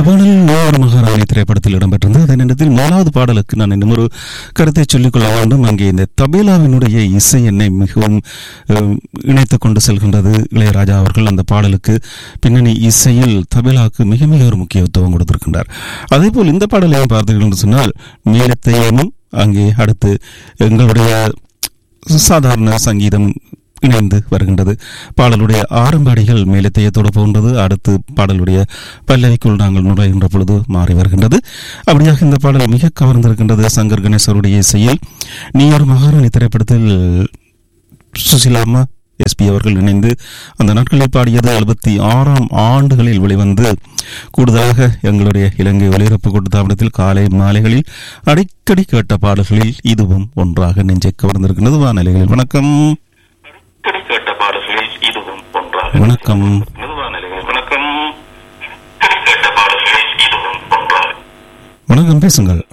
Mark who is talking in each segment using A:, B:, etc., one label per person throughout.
A: பாடல் நூறு மகாராணி திரைப்படத்தில் இடம்பெற்றிருந்தது அதே நேரத்தில் மூணாவது பாடலுக்கு நான் இன்னும் ஒரு கருத்தை சொல்லிக்கொள்ள வேண்டும் அங்கே இந்த தபேலாவினுடைய இசை என்னை மிகவும் அஹ், இணைத்துக் கொண்டு செல்கின்றது இளையராஜா அவர்கள் அந்த பாடலுக்கு பின்னணி இசையில் தபேலாவுக்கு மிக மிக ஒரு முக்கியத்துவம் கொடுத்திருக்கின்றார் அதே போல் இந்த பாடலையும் பார்த்தீர்கள் என்று சொன்னால் மேலத்தையமும் அங்கே அடுத்து எங்களுடைய சாதாரண சங்கீதம் இணைந்து வருகின்றது பாடலுடைய ஆரம்ப அடிகள் மேலத்தையத்தோடு போன்றது அடுத்து பாடலுடைய பல்லவிக்குள் நாங்கள் நுழைகின்ற பொழுது மாறி வருகின்றது அப்படியாக இந்த பாடல் மிக கவர்ந்திருக்கின்றது சங்கர் கணேசருடைய இசையில் நீ ஒரு மகாராணி திரைப்படத்தில் சுசிலாமா எஸ்பி அவர்கள் இணைந்து அந்த நாட்களில் பாடியது எழுபத்தி ஆறாம் ஆண்டுகளில் வெளிவந்து கூடுதலாக எங்களுடைய இலங்கை ஒலிபரப்பு கூட்டத்தாபனத்தில் காலை மாலைகளில் அடிக்கடி கேட்ட பாடல்களில் இதுவும் ஒன்றாக நெஞ்சை கவர்ந்திருக்கின்றது வானிலைகளில் வணக்கம்
B: அடிக்கடி கேட்ட பாடல்களில் இதுவும் ஒன்றாக
A: வணக்கம்
B: நிறுவனங்களில் வணக்கம் அடிக்கடி கேட்ட பாடல்களில் இதுவும் ஒன்றாக
A: வணக்கம் பேசுங்கள்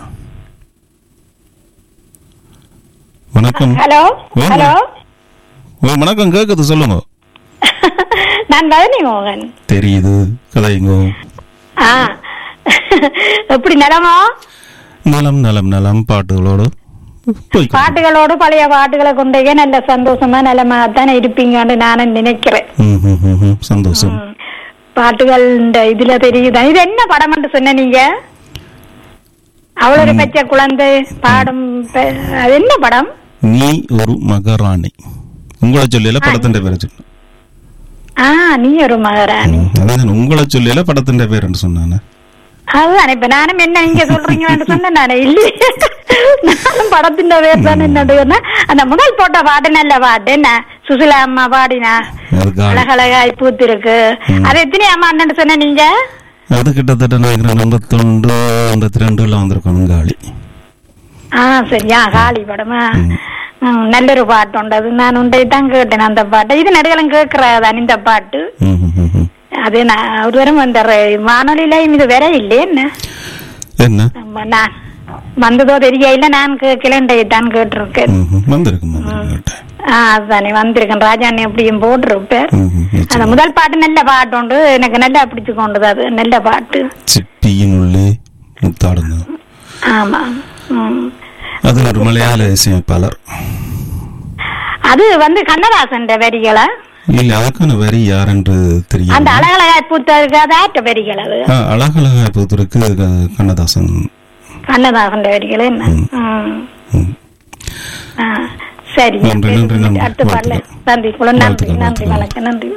A: வணக்கம்
C: ஹலோ
A: வாங்க.
C: ஹலோ
A: ஓ வணக்கம் கேக்குது சொல்லுங்க
C: நான் பழனி மோகன்
A: தெரியுது கதைங்க
C: ஆ எப்படி நிலமோ
A: நலம் நலம் நலம் பாட்டுகளோடு போய்
C: பாட்டுகளோடு பழைய பாட்டுகளை கொண்டே நல்ல சந்தோஷமா நிலமா தானே இருப்பீங்கன்னு நானும் நினைக்கிறேன்
A: ம், ம், ம், ம். சந்தோஷம்
C: ம். பாட்டுகள் இந்த இதுல தெரியுதா இது என்ன படம்னு சொன்ன நீங்க அவ்வளவு பச்சை குழந்தை பாடும் பெ- அது என்ன படம்
A: நீ ஒரு மகாராணி உங்களை சொல்லல படத்தின் பேரை சொல்லு
C: ஆ நீ ஒரு மகாராணி
A: ம், அதான் உங்களை சொல்லல படத்தின் பேருன்னு சொன்னானே
C: அதுதான் இப்ப நானும் என்ன நீங்க சொல்றீங்கன்னு சொன்னேன் நானே இல்லையே நானும் படத்தின் பேர் தான் என்ன அந்த முதல் போட்ட பாட்டு நல்ல பாட்டு என்ன சுசிலா அம்மா பாடினா
A: அது காலி
C: அழகழகாய் பூத்திருக்கு அது எத்தனை அம்மா அண்ணன் சொன்ன நீங்க
A: அது கிட்டத்தட்ட நினைக்கிறேன் எண்பத்தொண்டு எண்பத்தி ரெண்டுல வந்திருக்கணும் காலி
C: ஆ சரியா காளி படமா ம், நல்லொரு பாட்டு உண்டு அது நான் உண்டை தான் கேட்டேன் அந்த பாட்டு இது நடுகளும் கேட்கறதான் இந்த பாட்டு
A: ம், ம், ம், ம்.
C: அது நான் ஒரு தரம் அந்த வானொலியிலையும் இது வேற இல்லையே என்ன
A: என்ன
C: ஆமா, நான் வந்ததோ தெரியல நான் கேட்கலண்டை தான் கேட்டிருக்கேன்
A: ம், ம். வந்திருக்கும் வந்திருக்கும்
C: ஆ அதுதானே வந்திருக்கேன் ராஜாண்ணி எப்படியும் போட்டிருப்பேன்
A: ம், ம்,
C: அந்த
A: நிச்சயம்.
C: முதல் பாட்டு நல்ல பாட்டு உண்டு எனக்கு நல்லா பிடிச்சு கொண்டது அது நல்ல பாட்டு
A: சிப்பியின் உள்ளே முத்தாடுங்க
C: ஆமா ம்.
A: அது ஒரு மலையாள இசையமைப்பாளர்
C: அது வந்து கண்ணதாசன் வரிகளை
A: இல்ல அதுக்கான வரி யார் என்று
C: அந்த
A: தெரியும்
C: அழகழகாய் பூத்ததுக்கு அது ஆற்ற வரிகள் அது
A: அழகழகா பொறுத்தருக்கு கண்ணதாசன்
C: கண்ணதாசன் வரிகள் என்ன ம்.
A: ம்.
C: ஆ, சரி
A: நன்றி, நன்றி, நன்றி.
C: அடுத்த பாடல
A: வாழ்த்துக்கள்.
C: நன்றி குலம் நன்றி
A: வாழ்த்துக்கள்,
C: நன்றி
A: வாழ்த்துக்கள்.
C: வணக்கம் நன்றி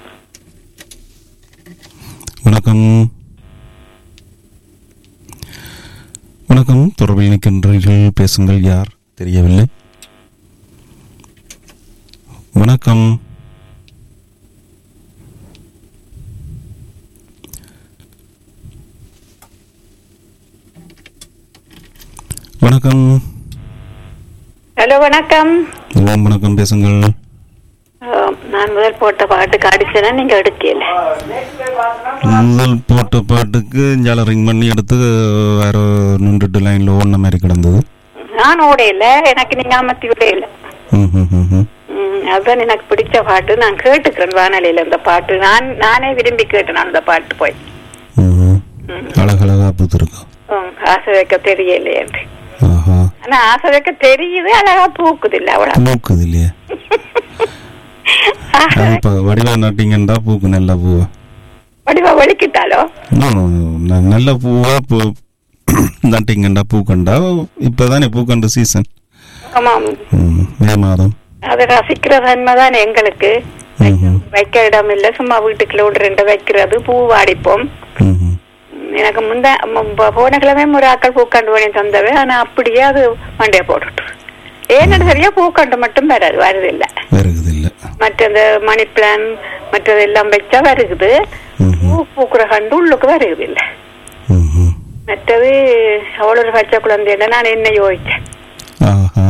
A: வணக்கம் வணக்கம் தொடர்பில் நிற்கின்றீர்கள் பேசுங்கள் யார் தெரியவில்லை வணக்கம் வணக்கம்
D: ஹலோ வணக்கம்
A: ஓம் வணக்கம் பேசுங்கள்
D: ஆம், நான் முதல் போட்ட பாட்டுக்கு அடிச்சேன்னா நீங்க எடுக்கல
A: முதல் போட்ட பாட்டுக்கு ஜால ரிங் பண்ணி எடுத்து வேற நின்றுட்டு லைன்ல ஓடின மாதிரி கிடந்தது
D: நான் ஓடையில எனக்கு நீங்க அமர்த்தி விடையில
A: ம், ம், ம், ம்.
D: அதுதான் எனக்கு பிடிச்ச பாட்டு நான் கேட்டுக்கிறேன் வானொலியில இந்த பாட்டு நான் நானே விரும்பி கேட்டேன் அந்த பாட்டு போய்
A: ம், ம். அழகழகா பூத்திருக்கா
D: ம், ஆசை வைக்க தெரியலையே
A: ஆஹா
D: ஆனா ஆசை வைக்க தெரியுது அழகா பூக்குது இல்ல அவ்வளவு
A: பூக்குது இல்லையே
D: ஆசை
A: அது இப்ப வடிவா நட்டிங்கன்றா பூக்கு நல்ல பூவா
D: வடிவா வலிக்கிட்டாலோ
A: No, no, ந- நல்ல பூவா பூ நட்டிங்கண்டா பூக்கண்டா இப்பதானே பூக்கண்ட சீசன்
D: ஆமாம்
A: மே மாதம்
D: அதை ரசிக்கிற தன்மைதான் எங்களுக்கு
A: ம், ம்,
D: வைக்க இடம் இல்ல சும்மா வீட்டுக்குள்ள ஒரு ரெண்டு வைக்கிறது பூ வாடிப்போம்
A: ம், ம்.
D: எனக்கு முந்த ம- ப- போன கிழமை ஒரு ஆக்கள் பூக்கண்டு பண்ணி தந்தவை ஆனா அப்படியே அது மண்டைய போட்டுட்டு ஏன்னு சரியா பூக்கண்டு மட்டும் வராது வருது இல்ல
A: வருகுது இல்ல
D: மற்ற இந்த மணி பிளான் மற்றது எல்லாம் வச்சா வருகுது
A: ம்,
D: பூ பூக்குற கண்டு உள்ளுக்கு வருகுது இல்ல
A: ம், ம்.
D: மற்றது அவ்வளவு ஒரு பச்சை குழந்தையில நான் என்ன யோசிச்சேன்
A: ஆஹா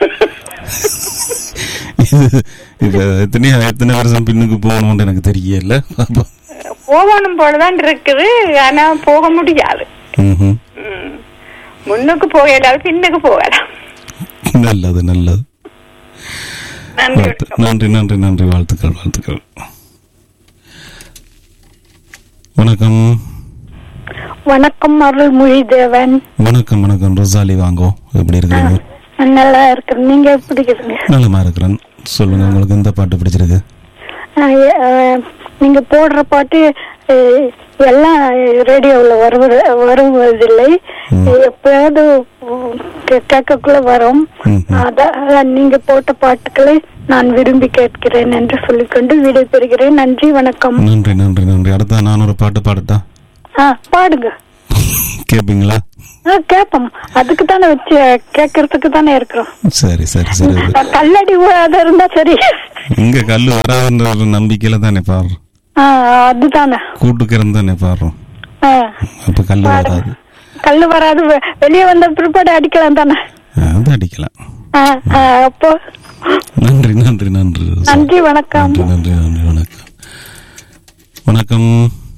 A: இது இது எத்தனை எத்தனை வருஷம் பின்னுக்கு போகணும்னு எனக்கு தெரியல பாப்போம்.
D: போகணும் போலதான் இருக்குது ஆனா போக முடியாது
A: ம்ஹும்.
D: ம். முன்னுக்கு போகலாது பின்னுக்கு போகலாம்
A: நல்லது நல்லது
D: நன்றி
A: வாழ்த்து- நன்றி நன்றி நன்றி வாழ்த்துக்கள் வாழ்த்துக்கள் வணக்கம்
C: வணக்கம் அருள்மொழி தேவன்
A: வணக்கம் வணக்கம் ரொசாலி வாங்கோ எப்படி இருக்கிறீங்க
C: நல்லா இருக்கிறேன் நீங்க எப்படி இருக்கீங்க
A: நலமா இருக்கிறேன் சொல்லுங்க உங்களுக்கு எந்த பாட்டு பிடிச்சிருக்கு
C: ஆஹ் எ- ஆஹ் நீங்க போடுற பாட்டு ஆஹ் எல்லாம் ரேடியோவில் வருவது வருவதில்லை
A: ம்.
C: எப்பயாவது கே- கேட்கக்குள்ள வரும்
A: ம், ம்.
C: அதான் அதான் நீங்க போட்ட பாட்டுக்களை நான் விரும்பி கேட்கிறேன் என்று சொல்லிக்கொண்டு விடைபெறுகிறேன் நன்றி வணக்கம்
A: நன்றி நன்றி நன்றி அடுத்த நான் ஒரு பாட்டு பாடட்டா
C: ஆ பாடுங்க
A: கேட்பீங்களா
C: ஆ கேட்போம் அதுக்கு தானே வச்சு கேட்கறதுக்கு தானே இருக்கிறோம்
A: சரி சரி சரி அது
C: கல்லடி விழாத இருந்தா சரி
A: இங்க கல்லு வராதுன்ற ஒரு நம்பிக்கையில தானே பாடுறோம்
C: ஆ, அதுதானே
A: கூட்டுக்கிறன் தானே பாடுறோம்
C: ஆ.
A: அப்ப கல்லு வராது
C: கல்லு வராது வெ- வெளியே வந்த பிற்பாடு அடிக்கலாம் தானே
A: அது அடிக்கலாம்
C: ஆ, ஆ, அப்போ
A: நன்றி நன்றி நன்றி ரோசா.
C: நன்றி வணக்கம்
A: நன்றி நன்றி நன்றி வணக்கம் வணக்கம்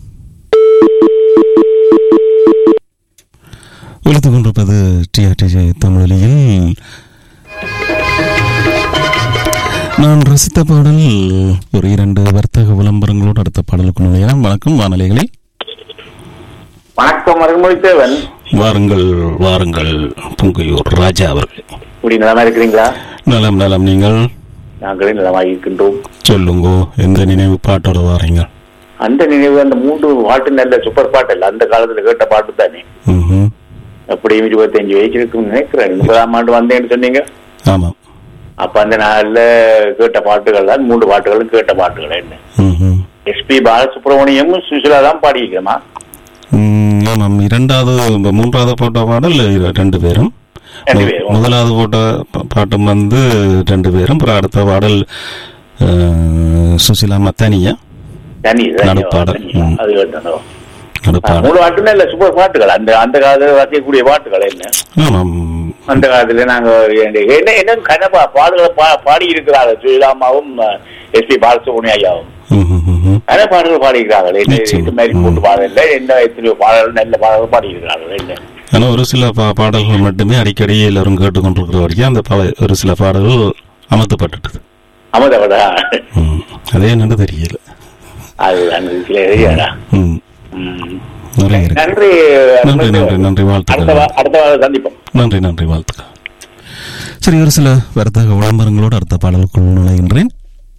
A: ஒழித்துக் கொண்டிருப்பது டிஆர்டிஜே தமிழொலியில் நான் ரசித்த பாடல் ஒரு இரண்டு வர்த்தக விளம்பரங்களோடு அடுத்த பாடலுக்கு நுழையலாம் வணக்கம் வானொலிகளில்
B: வணக்கம் அருள்மொழி தேவன்
A: வாருங்கள் வாருங்கள் புங்கையூர் ராஜா அவர்கள்
B: இப்படி நலமா இருக்கிறீங்களா
A: நலம் நலம் நீங்கள்
B: நாங்களே நலமாக இருக்கின்றோம்
A: சொல்லுங்கோ எந்த நினைவு பாட்டோட வாரீங்க
B: அந்த நினைவு அந்த மூன்று பாட்டு நல்ல சூப்பர் பாட்டு இல்ல அந்த காலத்துல கேட்ட பாட்டு தானே
A: ம்ஹும்.
B: எப்படியும் இருபத்தஞ்சு வயசு இருக்குன்னு நினைக்கிறேன் முப்பதாம் ஆண்டு வந்தேன்னு சொன்னீங்க
A: ஆமாம்
B: அப்ப அந்த நாள்ல கேட்ட பாட்டுகள் தான் மூன்று பாட்டுகளும் கேட்ட பாட்டுகள் என்ன
A: ம்ஹும்.
B: எஸ்பி பாலசுப்ரமணியமும் சுசிலா தான் பாடியிருக்கிறோமா
A: ம், ஆமாம் இரண்டாவது இந்த மூன்றாவது போட்ட பாடல் இர- ரெண்டு பேரும்
B: ரெண்டு
A: மு-
B: பேரும்.
A: முதலாவது போட்ட பா- பாட்டும் வந்து ரெண்டு பேரும் அப்புறம் அடுத்த பாடல் அஹ், சுசிலா மத்தானியா
B: தனி
A: நடுப்பாடல். ம்.
B: அது கேட்டோம்
A: நடுப்பாடல்
B: மூணு பாட்டு நல்ல சூப்பர் பாட்டுகள் அந்த அந்த காலத்துல ரசிக்கக்கூடிய பாட்டுகள் என்ன
A: ஆமாம்
B: அந்த காலத்துல நாங்க என்ன என்ன- என்ன கனப்பா பாடுகளை பா பாடி இருக்கிறார்கள் சுயிலாமாவும் எஸ்பி பாலசுப்ரமணிய ஐயாவும்
A: ம்ஹும், ம்ஹும்.
B: நிறைய பாடல்கள் பாடியிருக்கிறார்கள் என்ன
A: நிச்சயம்.
B: இந்த மாதிரி போட்டு பாடல என்ன எத்தனையோ பாடல்கள் நல்ல பாடல்கள் பாடியிருக்கிறார்கள் என்ன
A: ஆனா ஒரு சில பா- பாடல்கள் மட்டுமே அடிக்கடி எல்லாரும் கேட்டுக்கொண்டிருக்கிற வரைக்கும் அந்த பல ஒரு சில பாடல்கள் அமர்த்தப்பட்டுட்டது
B: அமதவடா
A: ம், அதே என்னன்னு தெரியல
B: அது அந்த சில ஏரியாடா
A: ம்,
B: ம்.
A: நிறைய இருக்கு
B: நன்றி
A: நன்றி நன்றி நன்றி
B: அடுத்த
A: வாழ்த்துக்கள்
B: வா- அடுத்த வாரம் சந்திப்போம்
A: நன்றி நன்றி வாழ்த்துக்கள் சரி ஒரு சில வர்த்தக விளம்பரங்களோடு அடுத்த பாடலுக்குள் நுழைகின்றேன்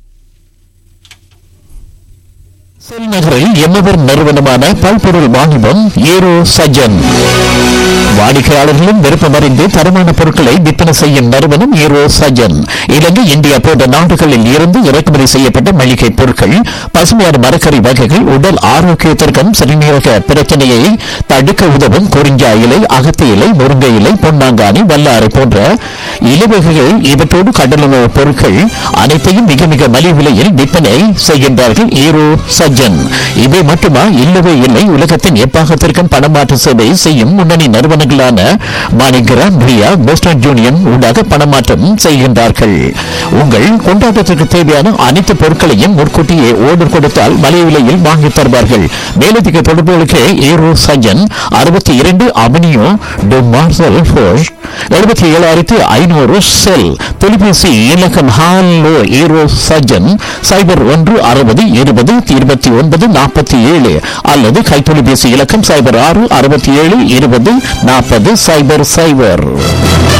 E: செல் நகரில் எம்மவர் நிறுவனமான பல்பொருள் வாணிபம் ஏரோ சஜன் வாடிக்கையாளர்களும் விருப்பமறிந்து தரமான பொருட்களை விற்பனை செய்யும் நிறுவனம் ஏரோ சஜன் இலங்கை இந்தியா போன்ற நாடுகளில் இருந்து இறக்குமதி செய்யப்பட்ட மளிகை பொருட்கள் பசுமையான மரக்கறி வகைகள் உடல் ஆரோக்கியத்திற்கும் சிறுநீரக பிரச்சனையை தடுக்க உதவும் குறிஞ்சா இலை அகத்தி இலை முருங்கை இலை பொன்னாங்கானி வல்லாரை போன்ற இலவகைகள் இவற்றோடு கடலுணவு பொருட்கள் அனைத்தையும் மிக மிக மலிவு விலையில் விற்பனை செய்கின்றார்கள் ஈரோ சஜ்ஜன் இவை மட்டுமா இல்லவே இல்லை உலகத்தின் எப்பாகத்திற்கும் பணமாற்று சேவை செய்யும் முன்னணி நிறுவனங்களான மாணிகிராம் பிரியா போஸ்டன் யூனியன் ஊடாக பணமாற்றம் செய்கின்றார்கள் உங்கள் கொண்டாட்டத்திற்கு தேவையான அனைத்து பொருட்களையும் முன்கூட்டியே ஓர்டர் கொடுத்தால் மலிவு விலையில் வாங்கித் தருவார்கள் மேலதிக தொடர்புகளுக்கு ஈரோ சஜ்ஜன் அறுபத்தி இரண்டு அவனியோ டு மார்சல் ஃபோஷ் எழுபத்தி ஏழாயிரத்தி ஐநூறு செல் தொலைபேசி இலக்கம் ஹாலோ ஈரோ சஜன் சைபர் ஒன்று அறுபது இருபது இருபத்தி ஒன்பது நாற்பத்தி ஏழு அல்லது கைத்தொலைபேசி இலக்கம் சைபர் ஆறு அறுபத்தி ஏழு இருபது நாற்பது சைபர் சைபர்